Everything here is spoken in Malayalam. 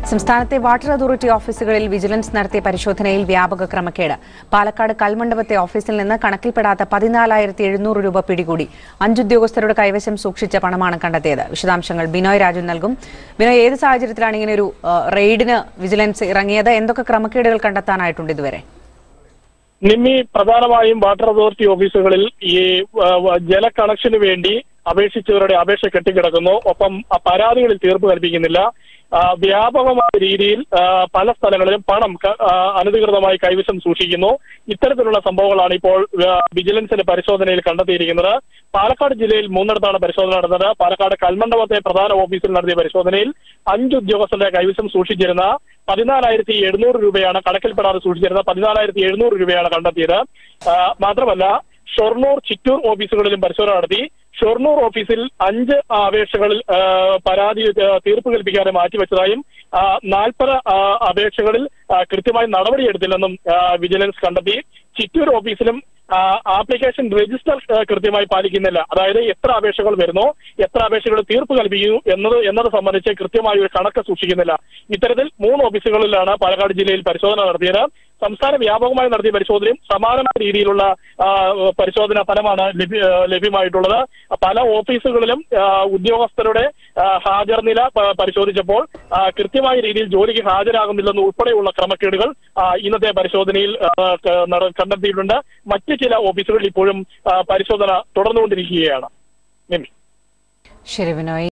സംസ്ഥാനത്തെ വാട്ടർ അതോറിറ്റി ഓഫീസുകളിൽ വിജിലൻസ് നടത്തിയ പരിശോധനയിൽ വ്യാപക ക്രമക്കേട് പാലക്കാട് കൽമണ്ഡപത്തെ ഓഫീസിൽ നിന്ന് കണക്കിൽപ്പെടാത്ത പതിനാലായിരത്തി എഴുന്നൂറ് രൂപ പിടികൂടി അഞ്ചുദ്യോഗസ്ഥരുടെ കൈവശം സൂക്ഷിച്ച പണമാണ് കണ്ടെത്തിയത് വിശദാംശങ്ങൾ ബിനോയ് രാജു നൽകും ബിനോയ് ഏത് സാഹചര്യത്തിലാണ് ഇങ്ങനെ ഒരു ആ, റെയ്ഡിന് വിജിലൻസ് ഇറങ്ങിയത് എന്തൊക്കെ ക്രമക്കേടുകൾ കണ്ടെത്താനായിട്ടുണ്ട് ഇതുവരെ നിമ്മി പ്രധാനമായും വാട്ടർ അതോറിറ്റി ഓഫീസുകളിൽ ഈ ആ, വ- ജല കണക്ഷന് വേണ്ടി അപേക്ഷിച്ചവരുടെ അപേക്ഷ കെട്ടിക്കിടക്കുന്നു ഒപ്പം ആ പരാതികളിൽ തീർപ്പ് കൽപ്പിക്കുന്നില്ല ആ, വ്യാപകമായ രീതിയിൽ ആ, പല സ്ഥലങ്ങളിലും പണം ക- ആ, അനധികൃതമായി കൈവശം സൂക്ഷിക്കുന്നു ഇത്തരത്തിലുള്ള സംഭവങ്ങളാണ് ഇപ്പോൾ ആ, വിജിലൻസിന്റെ പരിശോധനയിൽ കണ്ടെത്തിയിരിക്കുന്നത് പാലക്കാട് ജില്ലയിൽ മൂന്നിടത്താണ് പരിശോധന നടന്നത് പാലക്കാട് കൽമണ്ഡപത്തെ പ്രധാന ഓഫീസിൽ നടത്തിയ പരിശോധനയിൽ അഞ്ച് ഉദ്യോഗസ്ഥരുടെ കൈവശം സൂക്ഷിച്ചിരുന്ന പതിനാലായിരത്തി എഴുന്നൂറ് രൂപയാണ് കണക്കിൽപ്പെടാതെ സൂക്ഷിച്ചിരുന്ന പതിനാലായിരത്തി എഴുന്നൂറ് രൂപയാണ് കണ്ടെത്തിയത് ആ, മാത്രമല്ല ഷൊർണൂർ ചിറ്റൂർ ഓഫീസുകളിലും പരിശോധന നടത്തി ഷൊർണൂർ ഓഫീസിൽ അഞ്ച് അപേക്ഷകളിൽ ആ, പരാതി ആ, തീർപ്പ് കൽപ്പിക്കാതെ മാറ്റിവെച്ചതായും നാൽപ്പത് അപേക്ഷകളിൽ ആ, കൃത്യമായി നടപടിയെടുത്തില്ലെന്നും ആ, വിജിലൻസ് കണ്ടെത്തി ചിറ്റൂർ ഓഫീസിലും ആ, ആപ്ലിക്കേഷൻ രജിസ്റ്റർ ആ, കൃത്യമായി പാലിക്കുന്നില്ല അതായത് എത്ര അപേക്ഷകൾ വരുന്നു എത്ര അപേക്ഷകൾ തീർപ്പ് കൽപ്പിക്കുന്നു എന്നത് എന്നത് സംബന്ധിച്ച് കൃത്യമായ ഒരു കണക്ക് സൂക്ഷിക്കുന്നില്ല ഇത്തരത്തിൽ മൂന്ന് ഓഫീസുകളിലാണ് പാലക്കാട് ജില്ലയിൽ പരിശോധന നടത്തിയത് സംസ്ഥാന വ്യാപകമായി നടത്തിയ പരിശോധനയും സമാനമായ രീതിയിലുള്ള ആ, പരിശോധനാ ഫലമാണ് ലഭ്യ- ആ, ലഭ്യമായിട്ടുള്ളത് പല ഓഫീസുകളിലും ആ, ഉദ്യോഗസ്ഥരുടെ ആ, ഹാജർ നില പ- പരിശോധിച്ചപ്പോൾ ആ, കൃത്യമായ രീതിയിൽ ജോലിക്ക് ഹാജരാകുന്നില്ലെന്ന് ഉൾപ്പെടെയുള്ള ക്രമക്കേടുകൾ ആ, ഇന്നത്തെ പരിശോധനയിൽ ആ, ക- നട- കണ്ടെത്തിയിട്ടുണ്ട് മറ്റ് ചില ഓഫീസുകളിൽ ഇപ്പോഴും ആ, പരിശോധന തുടർന്നുകൊണ്ടിരിക്കുകയാണ് നിമി ശരി ബിനോയ്